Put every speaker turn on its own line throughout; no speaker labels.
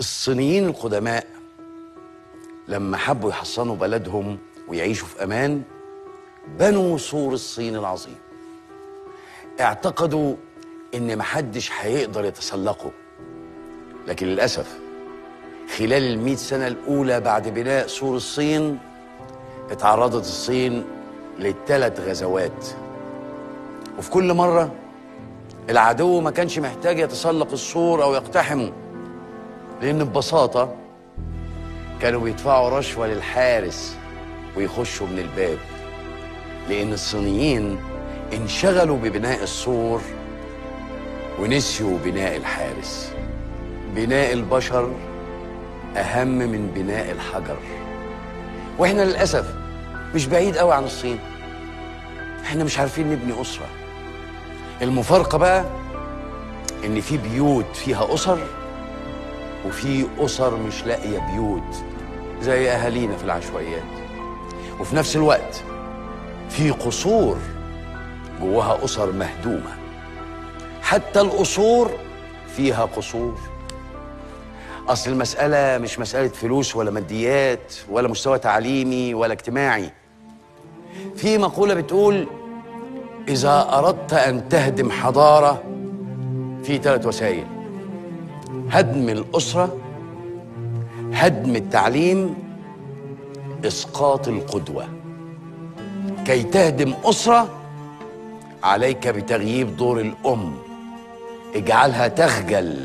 الصينيين القدماء لما حبوا يحصنوا بلدهم ويعيشوا في امان بنوا سور الصين العظيم اعتقدوا ان محدش هيقدر يتسلقه لكن للاسف خلال المئة سنة الأولى بعد بناء سور الصين اتعرضت الصين لثلاث غزوات وفي كل مرة العدو ما كانش محتاج يتسلق السور أو يقتحمه لأن ببساطة كانوا بيدفعوا رشوة للحارس ويخشوا من الباب لأن الصينيين انشغلوا ببناء السور ونسيوا بناء الحارس بناء البشر أهم من بناء الحجر وإحنا للأسف مش بعيد قوي عن الصين إحنا مش عارفين نبني أسرة المفارقة بقى إن في بيوت فيها أسر وفي أسر مش لاقية بيوت زي أهالينا في العشوائيات وفي نفس الوقت في قصور جواها أسر مهدومة حتى القصور فيها قصور أصل المسألة مش مسألة فلوس ولا ماديات ولا مستوى تعليمي ولا اجتماعي في مقولة بتقول إذا أردت أن تهدم حضارة في ثلاث وسائل هدم الأسرة هدم التعليم إسقاط القدوة كي تهدم أسرة عليك بتغييب دور الأم اجعلها تخجل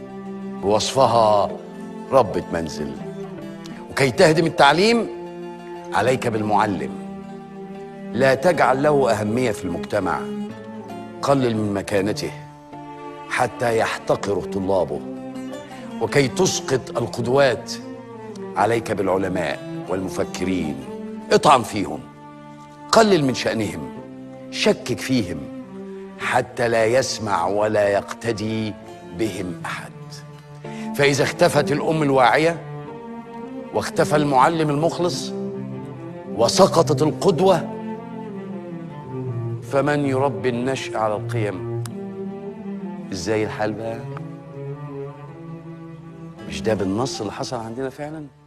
بوصفها ربة منزل وكي تهدم التعليم عليك بالمعلم لا تجعل له أهمية في المجتمع قلل من مكانته حتى يحتقره طلابه وكي تسقط القدوات عليك بالعلماء والمفكرين اطعن فيهم قلل من شأنهم شكك فيهم حتى لا يسمع ولا يقتدي بهم أحد فإذا اختفت الأم الواعية واختفى المعلم المخلص وسقطت القدوة فمن يربي النشء على القيم ازاي الحال بقى مش ده بالنص اللي حصل عندنا فعلا